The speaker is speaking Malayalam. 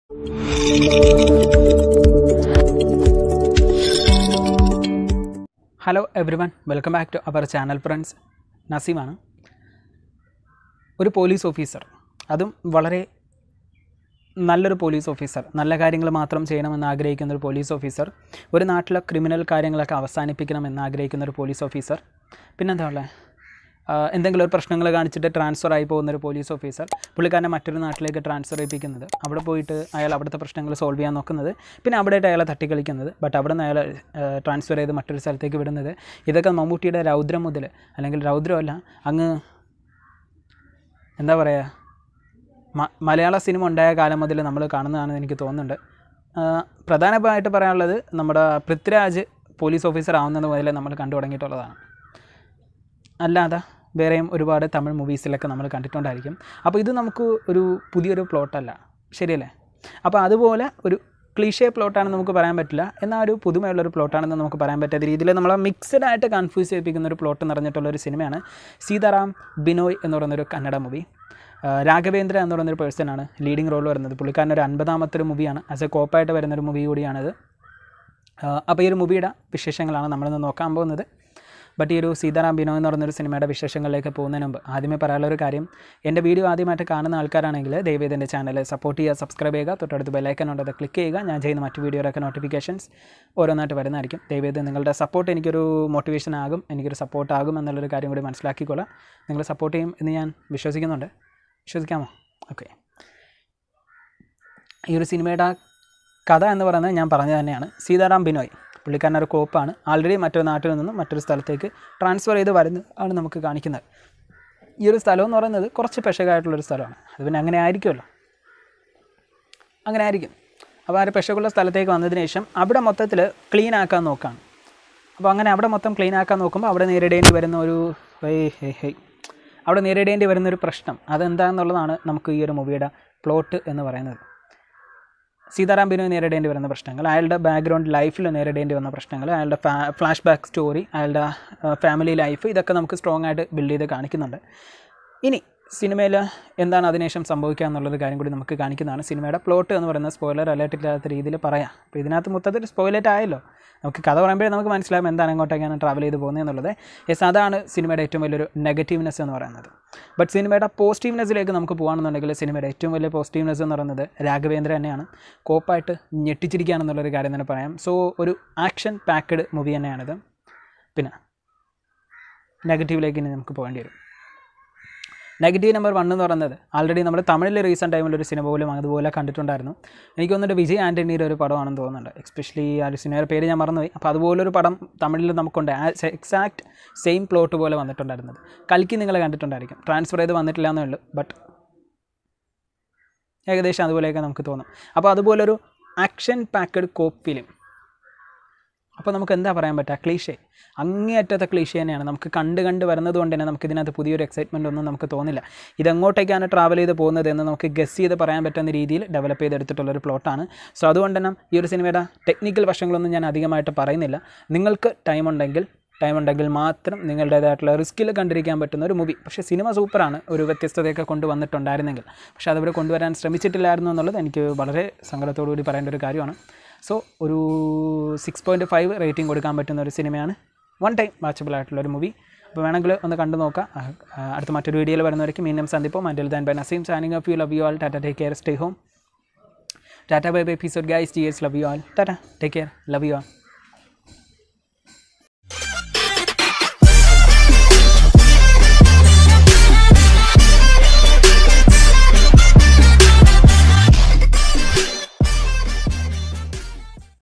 hello everyone welcome back to our channel friends നസീമാണ് ഒരു പോലീസ് ഓഫീസർ അതും വളരെ നല്ലൊരു പോലീസ് ഓഫീസർ നല്ല കാര്യങ്ങൾ മാത്രം ചെയ്യണമെന്ന് ആഗ്രഹിക്കുന്ന ഒരു പോലീസ് ഓഫീസർ ഒരു നാട്ടിലെ ക്രിമിനൽ കാര്യങ്ങളൊക്കെ അവസാനിപ്പിക്കണമെന്ന് ആഗ്രഹിക്കുന്ന ഒരു പോലീസ് ഓഫീസർ പിന്നെന്താ ഉള്ളത് ആഹ് എന്തെങ്കിലും ഒരു പ്രശ്നങ്ങൾ കാണിച്ചിട്ട് ട്രാൻസ്ഫർ ആയി പോകുന്ന ഒരു പോലീസ് ഓഫീസർ പുള്ളിക്കാരനെ മറ്റൊരു നാട്ടിലേക്ക് ട്രാൻസ്ഫർ ചെയ്യിപ്പിക്കുന്നത് അവിടെ പോയിട്ട് അയാൾ അവിടുത്തെ പ്രശ്നങ്ങൾ സോൾവ് ചെയ്യാൻ നോക്കുന്നത് പിന്നെ അവിടെയായിട്ട് അയാളെ തട്ടിക്കളിക്കുന്നത് ബട്ട് അവിടെ നിന്ന് അയാളെ ട്രാൻസ്ഫർ ചെയ്ത് മറ്റൊരു സ്ഥലത്തേക്ക് വിടുന്നത് ഇതൊക്കെ മമ്മൂട്ടിയുടെ രൗദ്രം മുതൽ അല്ലെങ്കിൽ രൗദ്രമല്ല അങ്ങ് എന്താ പറയുക മ മലയാള സിനിമ ഉണ്ടായ കാലം മുതൽ നമ്മൾ കാണുന്നതാണെന്ന് എനിക്ക് തോന്നുന്നുണ്ട് ആഹ് പ്രധാനമായിട്ട് പറയാനുള്ളത് നമ്മുടെ പൃഥ്വിരാജ് പോലീസ് ഓഫീസർ ആവുന്നത് മുതലേ നമ്മൾ കണ്ടു തുടങ്ങിയിട്ടുള്ളതാണ് അല്ലാതെ വേറെയും ഒരുപാട് തമിഴ് മൂവീസിലൊക്കെ നമ്മൾ കണ്ടിട്ടുണ്ടായിരിക്കും അപ്പോൾ ഇത് നമുക്ക് ഒരു പുതിയൊരു പ്ലോട്ടല്ല ശരിയല്ലേ അപ്പോൾ അതുപോലെ ഒരു ക്ലീഷേ പ്ലോട്ടാണെന്ന് നമുക്ക് പറയാൻ പറ്റില്ല എന്നാൽ ഒരു പുതുമയുള്ളൊരു പ്ലോട്ടാണെന്ന് നമുക്ക് പറയാൻ പറ്റാത്ത രീതിയിൽ നമ്മളെ മിക്സഡ് ആയിട്ട് കൺഫ്യൂസ് ചെയ്യിപ്പിക്കുന്ന ഒരു പ്ലോട്ട് നിറഞ്ഞിട്ടുള്ള ഒരു സിനിമയാണ് സീതാറാം ബിനോയ് എന്ന് പറയുന്നൊരു കന്നഡ മൂവി രാഘവേന്ദ്ര എന്ന് പറയുന്നൊരു പേഴ്സണാണ് ലീഡിങ് റോൾ വരുന്നത് പുള്ളിക്കാരൻ ഒരു അൻപതാമത്തെ ഒരു മൂവിയാണ് ആസ് എ കോപ്പായിട്ട് വരുന്നൊരു മൂവി കൂടിയാണിത് അപ്പോൾ ഈ ഒരു മൂവിയുടെ വിശേഷങ്ങളാണ് നമ്മളിന്ന് നോക്കാൻ പോകുന്നത് ബട്ട് ഈ ഒരു സീതാറാം ബിനോ എന്ന് പറയുന്നൊരു സിനിമയുടെ വിശേഷങ്ങളിലേക്ക് പോകുന്നതിന് മുമ്പ് ആദ്യമേ പറയാനുള്ള ഒരു കാര്യം എൻ്റെ വീഡിയോ ആദ്യമായിട്ട് കാണുന്ന ആൾക്കാരാണെങ്കിൽ ദയവേദ എൻ്റെ ചാനൽ സപ്പോർട്ട് ചെയ്യുക സബ്സ്ക്രൈബ് ചെയ്യുക തൊട്ടടുത്ത് ബെല്ലൈക്കൻ ഉണ്ട് അത് ക്ലിക്ക് ചെയ്യുക ഞാൻ ചെയ്യുന്ന മറ്റ് വീഡിയോയിലൊക്കെ നോട്ടിഫിക്കേഷൻസ് ഓരോന്നായിട്ട് വരുന്നതായിരിക്കും ദയവേദ നിങ്ങളുടെ സപ്പോർട്ട് എനിക്കൊരു മോട്ടിവേഷൻ ആകും എനിക്കൊരു സപ്പോർട്ട് ആകും എന്നുള്ളൊരു കാര്യം കൂടി മനസ്സിലാക്കിക്കൊള്ളാം നിങ്ങൾ സപ്പോർട്ട് ചെയ്യും എന്ന് ഞാൻ വിശ്വസിക്കുന്നുണ്ട് വിശ്വസിക്കാമോ ഓക്കെ ഈ ഒരു സിനിമയുടെ കഥ എന്ന് പറയുന്നത് ഞാൻ പറഞ്ഞത് തന്നെയാണ് സീതാറാം ബിനോയ് പുള്ളിക്കാരൻ ഒരു കോപ്പാണ് ആൾറെഡി മറ്റൊരു നാട്ടിൽ നിന്നും മറ്റൊരു സ്ഥലത്തേക്ക് ട്രാൻസ്ഫർ ചെയ്ത് വരുന്നത് ആണ് നമുക്ക് കാണിക്കുന്നത് ഈ ഒരു സ്ഥലം എന്ന് പറയുന്നത് കുറച്ച് പെശകായിട്ടുള്ളൊരു സ്ഥലമാണ് അത് പിന്നെ അങ്ങനെ ആയിരിക്കുമല്ലോ അങ്ങനെ ആയിരിക്കും അപ്പോൾ ആ ഒരു പെശകുള്ള സ്ഥലത്തേക്ക് വന്നതിന് ശേഷം അവിടെ മൊത്തത്തിൽ ക്ലീൻ ആക്കാൻ നോക്കുകയാണ് അപ്പോൾ അങ്ങനെ അവിടെ മൊത്തം ക്ലീൻ ആക്കാൻ നോക്കുമ്പോൾ അവിടെ നേരിടേണ്ടി വരുന്ന ഒരു ഹേയ് ഹേയ് ഹേയ് അവിടെ നേരിടേണ്ടി വരുന്ന ഒരു പ്രശ്നം അതെന്താണെന്നുള്ളതാണ് നമുക്ക് ഈ ഒരു മൂവിയുടെ പ്ലോട്ട് എന്ന് പറയുന്നത് സീതാറാം ബിനു നേരിടേണ്ടി വരുന്ന പ്രശ്നങ്ങൾ അയാളുടെ ബാക്ക്ഗ്രൗണ്ട് ലൈഫിൽ നേരിടേണ്ടി വന്ന പ്രശ്നങ്ങൾ അയാളുടെ ഫ്ലാഷ് ബാക്ക് സ്റ്റോറി അയാളുടെ ഫാമിലി ലൈഫ് ഇതൊക്കെ നമുക്ക് സ്ട്രോങ് ആയിട്ട് ബിൽഡ് ചെയ്ത് കാണിക്കുന്നുണ്ട് ഇനി സിനിമയിൽ എന്താണ് അതിനുശേഷം സംഭവിക്കുക എന്നുള്ളൊരു കാര്യം കൂടി നമുക്ക് കാണിക്കുന്നതാണ് സിനിമയുടെ പ്ലോട്ട് എന്ന് പറയുന്നത് സ്പോയിലർ അലേർട്ട് ഇല്ലാത്ത രീതിയിൽ പറയാം അപ്പോൾ ഇതിനകത്ത് മൊത്തത്തിൽ സ്പോയിലേറ്റ് ആയല്ലോ നമുക്ക് കഥ പറയുമ്പോഴേ നമുക്ക് മനസ്സിലാകും എന്താണ് എങ്ങോട്ടേക്കാണ് ട്രാവൽ ചെയ്ത് പോകുന്നത് എന്നുള്ളത് യെസ് അതാണ് സിനിമയുടെ ഏറ്റവും വലിയൊരു നെഗറ്റീവ്നെസ് എന്ന് പറയുന്നത് ബട്ട് സിനിമയുടെ പോസിറ്റീവ്നെസ്സിലേക്ക് നമുക്ക് പോകുകയാണെന്നുണ്ടെങ്കിൽ സിനിമയുടെ ഏറ്റവും വലിയ പോസിറ്റീവ്നെസ് എന്ന് പറയുന്നത് രാഘവേന്ദ്ര തന്നെയാണ് കോപ്പായിട്ട് ഞെട്ടിച്ചിരിക്കുകയാണെന്നുള്ളൊരു കാര്യം തന്നെ പറയാം സോ ഒരു ആക്ഷൻ പാക്ക്ഡ് മൂവി തന്നെയാണിത് പിന്നെ നെഗറ്റീവിലേക്ക് ഇനി നമുക്ക് പോകേണ്ടി വരും നെഗറ്റീവ് നമ്പർ വൺ എന്ന് പറയുന്നത് ആൾറെഡി നമ്മൾ തമിഴിൽ റീസെൻറ്റ് ടൈമിൽ ഒരു സിനിമ പോലും അതുപോലെ കണ്ടിട്ടുണ്ടായിരുന്നു എനിക്ക് തോന്നുന്നുണ്ട് വിജയ് ആൻ്റണിയുടെ ഒരു പടമാണെന്ന് തോന്നുന്നുണ്ട് എക്സ്പെഷ്യലി ആ ഒരു സിനിമയുടെ പേര് ഞാൻ മറന്നുപോയി അപ്പോൾ അതുപോലൊരു പടം തമിഴിൽ നമുക്കുണ്ട് എക്സാക്ട് സെയിം പ്ലോട്ട് പോലെ വന്നിട്ടുണ്ടായിരുന്നത് കൽക്കി നിങ്ങൾ കണ്ടിട്ടുണ്ടായിരിക്കും ട്രാൻസ്ഫർ ചെയ്ത് വന്നിട്ടില്ല എന്നേ ഉള്ളൂ ബട്ട് ഏകദേശം അതുപോലെയൊക്കെ നമുക്ക് തോന്നും അപ്പോൾ അതുപോലൊരു ആക്ഷൻ പാക്കഡ് കോപ്പ് ഫിലിം അപ്പോൾ നമുക്ക് എന്താ പറയാൻ പറ്റുക ക്ലീഷേ അങ്ങേയറ്റത്തെ ക്ലീഷേ തന്നെയാണ് നമുക്ക് കണ്ട് കണ്ട് വരുന്നത് കൊണ്ട് തന്നെ നമുക്ക് ഇതിനകത്ത് പുതിയൊരു എക്സൈറ്റ്മെൻ്റ് ഒന്നും നമുക്ക് തോന്നില്ല ഇതെങ്ങോട്ടേക്കാണ് ട്രാവൽ ചെയ്ത് പോകുന്നത് എന്ന് നമുക്ക് ഗസ് ചെയ്ത് പറയാൻ പറ്റുന്ന രീതിയിൽ ഡെവലപ്പ് ചെയ്തെടുത്തിട്ടുള്ളൊരു പ്ലോട്ടാണ് സോ അതുകൊണ്ട് തന്നെ ഈ ഒരു സിനിമയുടെ ടെക്നിക്കൽ വശങ്ങളൊന്നും ഞാൻ അധികമായിട്ട് പറയുന്നില്ല നിങ്ങൾക്ക് ടൈം ഉണ്ടെങ്കിൽ ടൈം ഉണ്ടെങ്കിൽ മാത്രം നിങ്ങളുടേതായിട്ടുള്ള റിസ്കിൽ കണ്ടിരിക്കാൻ പറ്റുന്ന ഒരു മൂവി പക്ഷേ സിനിമ സൂപ്പറാണ് ഒരു വ്യത്യസ്തതയൊക്കെ കൊണ്ടുവന്നിട്ടുണ്ടായിരുന്നെങ്കിൽ പക്ഷേ അതവർ കൊണ്ടുവരാൻ ശ്രമിച്ചിട്ടില്ലായിരുന്നു എന്നുള്ളത് എനിക്ക് വളരെ സങ്കടത്തോടു കൂടി പറയേണ്ട ഒരു കാര്യമാണ് സോ ഒരു സിക്സ് പോയിൻറ്റ് ഫൈവ് റേറ്റിംഗ് കൊടുക്കാൻ പറ്റുന്ന ഒരു സിനിമയാണ് വൺ ടൈം വാച്ചബിൾ ആയിട്ടുള്ള ഒരു മൂവി അപ്പോൾ വേണമെങ്കിൽ ഒന്ന് കണ്ടു നോക്കാം ആ, ആ, അടുത്ത മറ്റൊരു വീഡിയോയിൽ വരുന്നവരേക്കും മീനം സന്ദിപ്പോ മൻഡിൽ ദാൻ bye Naseem signing off you love you all tata take care stay home tata bye bye episode guys T S love you all tata take care love you all